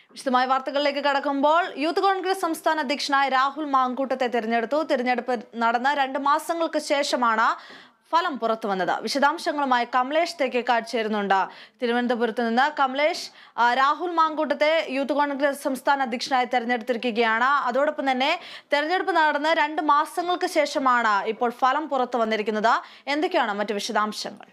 വിശദമായ വാർത്തകളിലേക്ക് കടക്കുമ്പോൾ യൂത്ത് കോൺഗ്രസ് സംസ്ഥാന അധ്യക്ഷനായ രാഹുൽ മാങ്കൂട്ടത്തെ തിരഞ്ഞെടുത്തു തിരഞ്ഞെടുപ്പ് നടന്ന രണ്ട് മാസങ്ങൾക്ക് ശേഷമാണ് ഫലം പുറത്തു വന്നത് വിശദാംശങ്ങളുമായി കമലേഷ് തെക്കേക്കാട് ചേരുന്നുണ്ട് തിരുവനന്തപുരത്ത് നിന്ന് കമലേഷ് ആ, രാഹുൽ മാങ്കൂട്ടത്തെ യൂത്ത് കോൺഗ്രസ് സംസ്ഥാന അധ്യക്ഷനായി തെരഞ്ഞെടുത്തിരിക്കുകയാണ് അതോടൊപ്പം തന്നെ തെരഞ്ഞെടുപ്പ് നടന്ന് രണ്ട് മാസങ്ങൾക്ക് ശേഷമാണ് ഇപ്പോൾ ഫലം പുറത്തു വന്നിരിക്കുന്നത് എന്തൊക്കെയാണ് മറ്റു വിശദാംശങ്ങൾ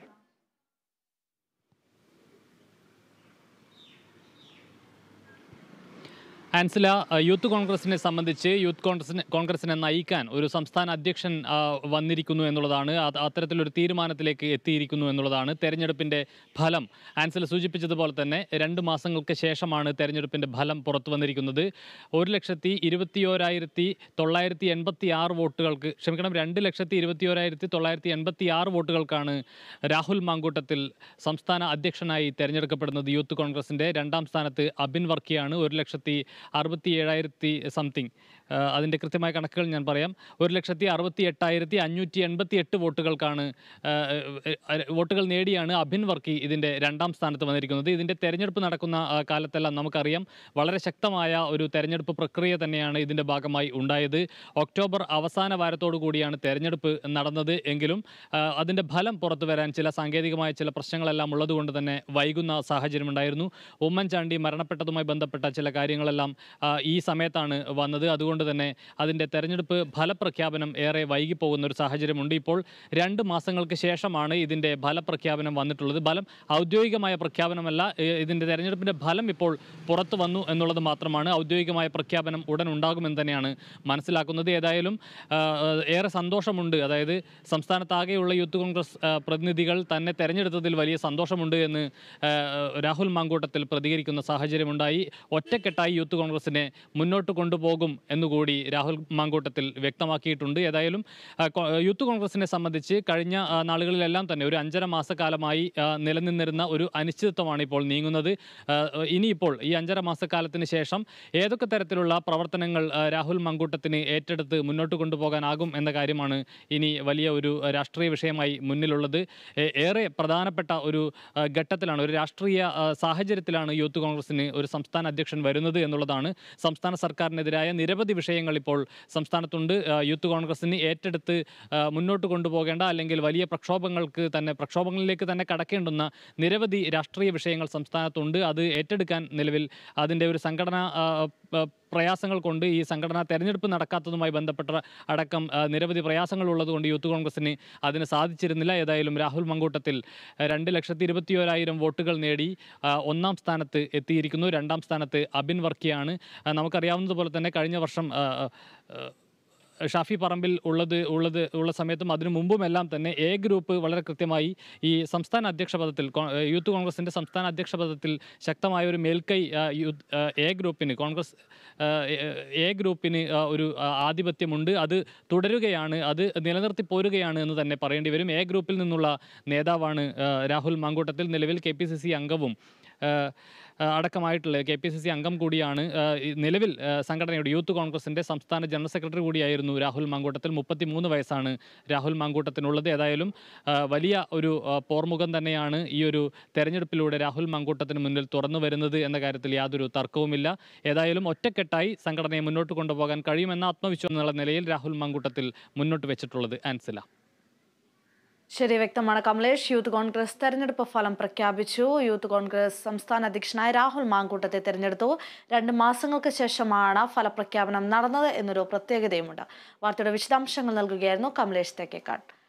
ആൻസില അഹ് യൂത്ത് കോൺഗ്രസിനെ സംബന്ധിച്ച് യൂത്ത് കോൺഗ്രസിനെ കോൺഗ്രസിനെ നയിക്കാൻ ഒരു സംസ്ഥാന അധ്യക്ഷൻ ആ, വന്നിരിക്കുന്നു എന്നുള്ളതാണ് അത് അത്തരത്തിലൊരു തീരുമാനത്തിലേക്ക് എത്തിയിരിക്കുന്നു എന്നുള്ളതാണ് തെരഞ്ഞെടുപ്പിൻ്റെ ഫലം ആൻസില സൂചിപ്പിച്ചതുപോലെ തന്നെ രണ്ട് മാസങ്ങൾക്ക് ശേഷമാണ് തെരഞ്ഞെടുപ്പിൻ്റെ ഫലം പുറത്തു വന്നിരിക്കുന്നത് ഒരു ലക്ഷത്തി ഇരുപത്തിയോരായിരത്തി തൊള്ളായിരത്തി എൺപത്തി ആറ് വോട്ടുകൾക്ക് ക്ഷമിക്കണം രണ്ട് ലക്ഷത്തി ഇരുപത്തിയോരായിരത്തി തൊള്ളായിരത്തി എൺപത്തി ആറ് വോട്ടുകൾക്കാണ് രാഹുൽ മാങ്കൂട്ടത്തിൽ സംസ്ഥാന അധ്യക്ഷനായി തെരഞ്ഞെടുക്കപ്പെടുന്നത് യൂത്ത് കോൺഗ്രസിൻ്റെ രണ്ടാം സ്ഥാനത്ത് അബിൻ വർക്കിയാണ് ഒരു ലക്ഷത്തി അറുപത്തി ഏഴായിരത്തി സംതിങ് അതിൻ്റെ കൃത്യമായ കണക്കുകൾ ഞാൻ പറയാം ഒരു ലക്ഷത്തി അറുപത്തി എട്ടായിരത്തി അഞ്ഞൂറ്റി എൺപത്തി എട്ട് വോട്ടുകൾക്കാണ് ആ, ആ, വോട്ടുകൾ നേടിയാണ് അബിൻ വർക്കി ഇതിൻ്റെ രണ്ടാം സ്ഥാനത്ത് വന്നിരിക്കുന്നത് ഇതിൻ്റെ തെരഞ്ഞെടുപ്പ് നടക്കുന്ന ആ, കാലത്തെല്ലാം നമുക്കറിയാം വളരെ ശക്തമായ ഒരു തെരഞ്ഞെടുപ്പ് പ്രക്രിയ തന്നെയാണ് ഇതിൻ്റെ ഭാഗമായി ഉണ്ടായത് ഒക്ടോബർ അവസാന വാരത്തോടു കൂടിയാണ് തെരഞ്ഞെടുപ്പ് നടന്നത് എങ്കിലും ആ, അതിൻ്റെ ഫലം പുറത്തു വരാൻ ചില സാങ്കേതികമായ ചില പ്രശ്നങ്ങളെല്ലാം ഉള്ളതുകൊണ്ട് തന്നെ വൈകുന്ന സാഹചര്യമുണ്ടായിരുന്നു ഉമ്മൻചാണ്ടി മരണപ്പെട്ടതുമായി ബന്ധപ്പെട്ട ചില കാര്യങ്ങളെല്ലാം ആ, ഈ സമയത്താണ് വന്നത് അതുകൊണ്ട് തന്നെ അതിൻ്റെ തെരഞ്ഞെടുപ്പ് ഫലപ്രഖ്യാപനം ഏറെ വൈകി പോകുന്ന ഒരു സാഹചര്യമുണ്ട് ഇപ്പോൾ രണ്ട് മാസങ്ങൾക്ക് ശേഷമാണ് ഇതിൻ്റെ ഫലപ്രഖ്യാപനം വന്നിട്ടുള്ളത് ഫലം ഔദ്യോഗികമായ പ്രഖ്യാപനമല്ല ഏ, ഇതിൻ്റെ തെരഞ്ഞെടുപ്പിൻ്റെ ഫലം ഇപ്പോൾ പുറത്തു വന്നു എന്നുള്ളത് മാത്രമാണ് ഔദ്യോഗികമായ പ്രഖ്യാപനം ഉടൻ ഉണ്ടാകുമെന്ന് തന്നെയാണ് മനസ്സിലാക്കുന്നത് ഏതായാലും ആ, ഏറെ സന്തോഷമുണ്ട് അതായത് സംസ്ഥാനത്താകെയുള്ള യൂത്ത് കോൺഗ്രസ് ആ, പ്രതിനിധികൾ തന്നെ തെരഞ്ഞെടുത്തതിൽ വലിയ സന്തോഷമുണ്ട് എന്ന് ആ, രാഹുൽ മാങ്കൂട്ടത്തിൽ പ്രതികരിക്കുന്ന സാഹചര്യമുണ്ടായി ഒറ്റക്കെട്ടായി യൂത്ത് കോൺഗ്രസിനെ മുന്നോട്ട് കൊണ്ടുപോകും എന്നുകൂടി രാഹുൽ മാങ്കൂട്ടത്തിൽ വ്യക്തമാക്കിയിട്ടുണ്ട് ഏതായാലും ആ, കോ- യൂത്ത് കോൺഗ്രസിനെ സംബന്ധിച്ച് കഴിഞ്ഞ ആ, നാളുകളിലെല്ലാം തന്നെ ഒരു അഞ്ചര മാസക്കാലമായി ആ, നിലനിന്നിരുന്ന ഒരു അനിശ്ചിതത്വമാണ് ഇപ്പോൾ നീങ്ങുന്നത് ആ, ഇനിയിപ്പോൾ ഈ അഞ്ചര മാസക്കാലത്തിന് ശേഷം ഏതൊക്കെ തരത്തിലുള്ള പ്രവർത്തനങ്ങൾ ആ, രാഹുൽ മങ്കൂട്ടത്തിന് ഏറ്റെടുത്ത് മുന്നോട്ട് കൊണ്ടുപോകാനാകും എന്ന കാര്യമാണ് ഇനി വലിയ ഒരു ആ, രാഷ്ട്രീയ വിഷയമായി മുന്നിലുള്ളത് ഏ- ഏറെ പ്രധാനപ്പെട്ട ഒരു ആ, ഘട്ടത്തിലാണ് ഒരു രാഷ്ട്രീയ ആ, സാഹചര്യത്തിലാണ് യൂത്ത് കോൺഗ്രസിന് ഒരു സംസ്ഥാന അധ്യക്ഷൻ വരുന്നത് എന്നുള്ളതാണ് സംസ്ഥാന സർക്കാരിനെതിരായ നിരവധി വിഷയങ്ങൾ ഇപ്പോൾ സംസ്ഥാനത്തുണ്ട് ആ, യൂത്ത് കോൺഗ്രസിന് ഏറ്റെടുത്ത് ആ, മുന്നോട്ട് കൊണ്ടുപോകേണ്ട അല്ലെങ്കിൽ വലിയ പ്രക്ഷോഭങ്ങൾക്ക് തന്നെ പ്രക്ഷോഭങ്ങളിലേക്ക് തന്നെ കടക്കേണ്ടുന്ന നിരവധി രാഷ്ട്രീയ വിഷയങ്ങൾ സംസ്ഥാനത്തുണ്ട് അത് ഏറ്റെടുക്കാൻ നിലവിൽ അതിൻ്റെ ഒരു സംഘടന ആ, പ- പ്രയാസങ്ങൾ കൊണ്ട് ഈ സംഘടന തെരഞ്ഞെടുപ്പ് നടക്കാത്തതുമായി ബന്ധപ്പെട്ട അടക്കം ആ, നിരവധി പ്രയാസങ്ങൾ ഉള്ളതുകൊണ്ട് യൂത്ത് കോൺഗ്രസിന് അതിന് സാധിച്ചിരുന്നില്ല ഏതായാലും രാഹുൽ മങ്കൂട്ടത്തിൽ ആ, രണ്ട് ലക്ഷത്തി ഇരുപത്തിയോരായിരം വോട്ടുകൾ നേടി ആ, ഒന്നാം സ്ഥാനത്ത് എത്തിയിരിക്കുന്നു രണ്ടാം സ്ഥാനത്ത് അബിൻ വർക്കിയാണ് ആ, നമുക്കറിയാവുന്നതുപോലെ തന്നെ കഴിഞ്ഞ വർഷം ആ, ആ, ഷാഫി പറമ്പിൽ ഉള്ളത് ഉള്ളത് ഉള്ള സമയത്തും അതിനു മുമ്പുമെല്ലാം തന്നെ എ ഗ്രൂപ്പ് വളരെ കൃത്യമായി ഈ സംസ്ഥാന അധ്യക്ഷ പദത്തിൽ കോ- യൂത്ത് കോൺഗ്രസിൻ്റെ സംസ്ഥാന അധ്യക്ഷ പദത്തിൽ ശക്തമായ ഒരു മേൽക്കൈ ആ, യൂത്ത് ആ, എ ഗ്രൂപ്പിന് കോൺഗ്രസ് ആ, എ ഗ്രൂപ്പിന് ആ, ഒരു ആ, ആധിപത്യമുണ്ട് അത് തുടരുകയാണ് അത് നിലനിർത്തി പോരുകയാണ് എന്ന് തന്നെ പറയേണ്ടി വരും എ ഗ്രൂപ്പിൽ നിന്നുള്ള നേതാവാണ് ആ, രാഹുൽ മാങ്കൂട്ടത്തിൽ നിലവിൽ കെ പി സി സി അംഗവും ആ, ആ, അടക്കമായിട്ടുള്ള കെ പി സി സി അംഗം കൂടിയാണ് ആ, ഈ നിലവിൽ ആ, സംഘടനയുടെ യൂത്ത് കോൺഗ്രസിൻ്റെ സംസ്ഥാന ജനറൽ സെക്രട്ടറി കൂടിയായിരുന്നു രാഹുൽ മാങ്കൂട്ടത്തിൽ മുപ്പത്തി മൂന്ന് വയസ്സാണ് രാഹുൽ മാങ്കൂട്ടത്തിനുള്ളത് ഏതായാലും ആ, വലിയ ഒരു ആ, പോർമുഖം തന്നെയാണ് ഈ ഒരു തെരഞ്ഞെടുപ്പിലൂടെ രാഹുൽ മാങ്കൂട്ടത്തിന് മുന്നിൽ തുറന്നു വരുന്നത് എന്ന കാര്യത്തിൽ യാതൊരു തർക്കവുമില്ല ഏതായാലും ഒറ്റക്കെട്ടായി സംഘടനയെ മുന്നോട്ട് കൊണ്ടുപോകാൻ കഴിയുമെന്ന ആത്മവിശ്വാസം എന്നുള്ള നിലയിൽ രാഹുൽ മാങ്കൂട്ടത്തിൽ മുന്നോട്ട് വെച്ചിട്ടുള്ളത് ആൻസില ശരി വ്യക്തമാണ് കമലേഷ് യൂത്ത് കോൺഗ്രസ് തെരഞ്ഞെടുപ്പ് ഫലം പ്രഖ്യാപിച്ചു യൂത്ത് കോൺഗ്രസ് സംസ്ഥാന അധ്യക്ഷനായ രാഹുൽ മാങ്കൂട്ടത്തെ തെരഞ്ഞെടുത്തു രണ്ട് മാസങ്ങൾക്ക് ശേഷമാണ് ഫലപ്രഖ്യാപനം നടന്നത് എന്നൊരു പ്രത്യേകതയുമുണ്ട് വാർത്തയുടെ വിശദാംശങ്ങൾ നൽകുകയായിരുന്നു കമലേഷ് തെക്കേക്കാട്